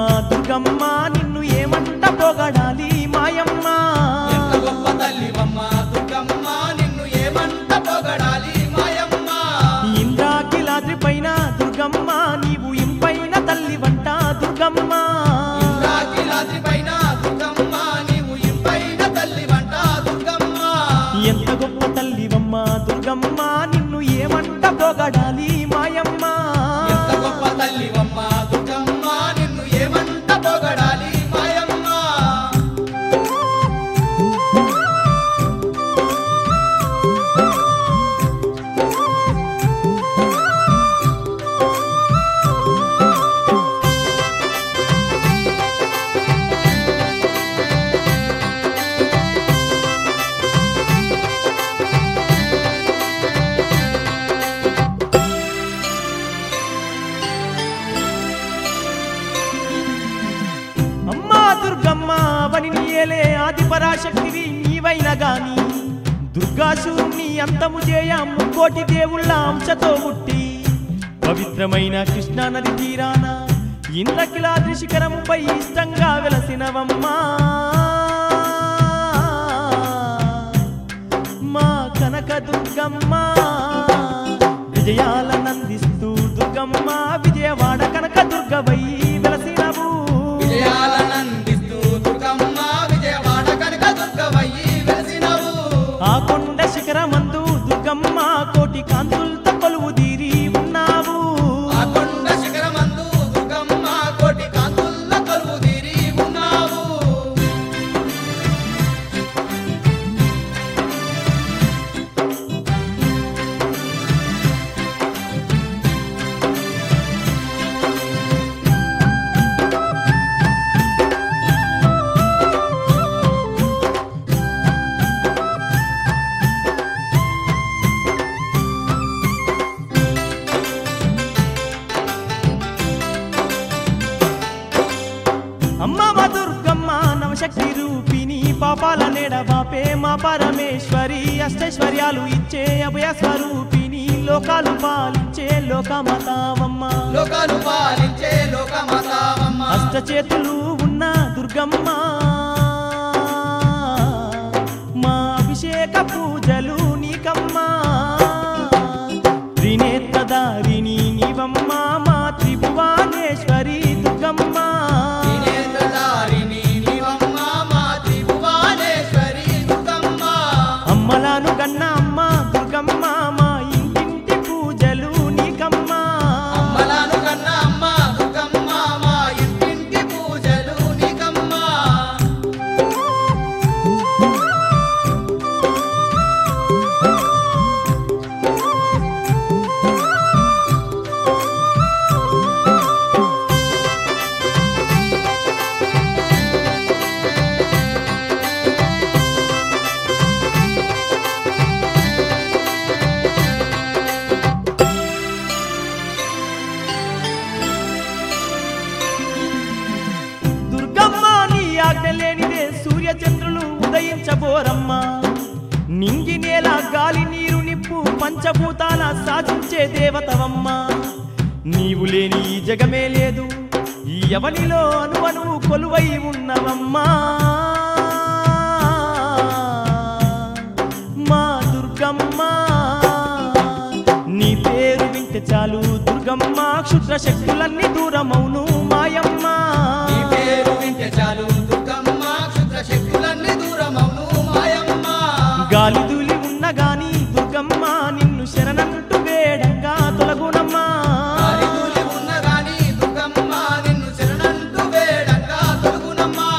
దుర్గమ్మ నిన్ను ఏమంట పొగడాలి మాయమ్మ ఎంత గొప్ప తల్లివమ్మ దుర్గమ్మ నిన్ను ఏమంట పొగడాలి మాయమ్మ ఇంద్రాకిలాద్రి పైన దుర్గమ్మ నీవు ఇంపైన తల్లి వంట దుర్గమ్మ ఇంద్రాకిలాద్రి పైన దుర్గమ్మ నీవు ఇంపైన తల్లివంట దుర్గమ్మ ఎంత గొప్ప తల్లివమ్మ దుర్గమ్మ నిన్ను ఏమంట పొగడాలి మాయమ్మ ఎంత గొప్ప తల్లివమ్మ దుర్గమ్మ నిన్ను ఏమంట పొగడాలి మాయమ్మ అమ్మా దుర్గమ్మ వని నీయలే ఆది పరాశక్తివి నీవైన గాని దుర్గాసురుణ్ణి అంతము చేయ ముక్కోటి దేవుళ్ళ అంశతో పుట్టి పవిత్రమైన కృష్ణా నది తీరాన ఇంద్రకిలాద్రి శిఖరముపై ఇష్టంగా వెలసినవమ్మా మా కనక దుర్గమ్మ విజయాలనందిస్తూ దుర్గమ్మ విజయవాడ కనక దుర్గవై వెలసినవు విజయాలనందిస్తూ దుర్గమ్మ విజయవాడ కనక దుర్గవయ్యి వెలిసినవు ఆ కొండ శిఖరమందు దుర్గమ్మ కోటి కాంతులతో కొలువు తీరి ఉన్నావు ఆ కొండ శిఖరమందు దుర్గమ్మ కోటి కాంతుల్ల కొలువు తీరి ఉన్నావు అమ్మ మా దుర్గమ్మ నవశక్తి రూపిణి పాపాల నేడ బాపే మా పరమేశ్వరి అష్టైశ్వర్యాలు ఇచ్చే అభయ స్వరూపిణి లోకాలు పాలించే లోకమతావమ్మ లోకాలు పాలించే లోకమాతావమ్మ అష్ట చేతులు ఉన్న దుర్గమ్మ మా అభిషేక పూజలు నీకమ్మా త్రినేత్రధారిణి నీవమ్మ మా త్రిభువనేశ్వరి దుర్గమ్మ త్రినేత్రధారిణి నీవమ్మ మా త్రిభువనేశ్వరి దుర్గమ్మ అమ్మలాను గన్న అమ్మ దుర్గమ్మ మా ఇంటింటి పూజలు నీకమ్మా అమ్మలాను కన్న అమ్మ దుర్గమ్మ మా ఇంటింటి పూజలు నీకమ్మ దుర్గమ్మ నీ ఆజ్ఞ లేనిదే సూర్య చంద్రులు ఉదయించబోరమ్మా నింగి నేల గాలి నీరు నిప్పు పంచభూతాల సాధించే దేవతవమ్మ నీవు లేని ఈ జగమే లేదు ఈ అవనిలో అనువనువు కొలువై ఉన్నవమ్మా మా దుర్గమ్మ నీ పేరు వింటే చాలు దుర్గమ్మ క్షుద్ర శక్తులన్నీ దూరమౌను మాయమ్మ నీ పేరు వింటే చాలు దుర్గమ్మ క్షుద్ర శక్తులన్నీ దూరమవును మాయమ్మ గాలి దూలి ఉన్న గాని దుర్గమ్మ నిన్ను శరణంటూ వేడంగా తొలగునమ్మా గాలిదూలి ఉన్న గాని దుర్గమ్మ నిన్ను శరణంటూ వేడంగా తొలుగునమ్మా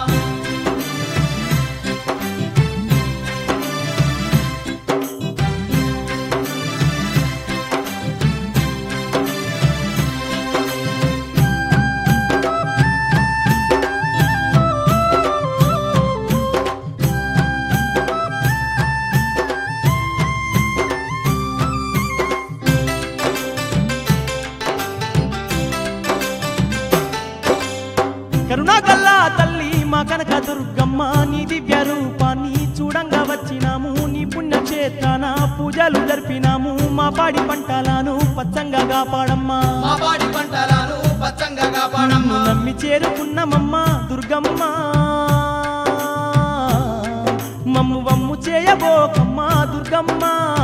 కరుణాకల్లా తల్లి మా కనక దుర్గమ్మ నీ దివ్య రూపాన్ని చూడంగా వచ్చినాము నీ పుణ్యక్షేత్రాన పూజలు జరిపినాము మా పాడి పంటలను పచ్చంగా కాపాడమ్మా మా పాడి పంటలను పచ్చంగా నన్ను కాపాడమ్మా నమ్మి చేరుకున్నమమ్మ దుర్గమ్మ మమ్ము వమ్ము చేయబోకమ్మ దుర్గమ్మ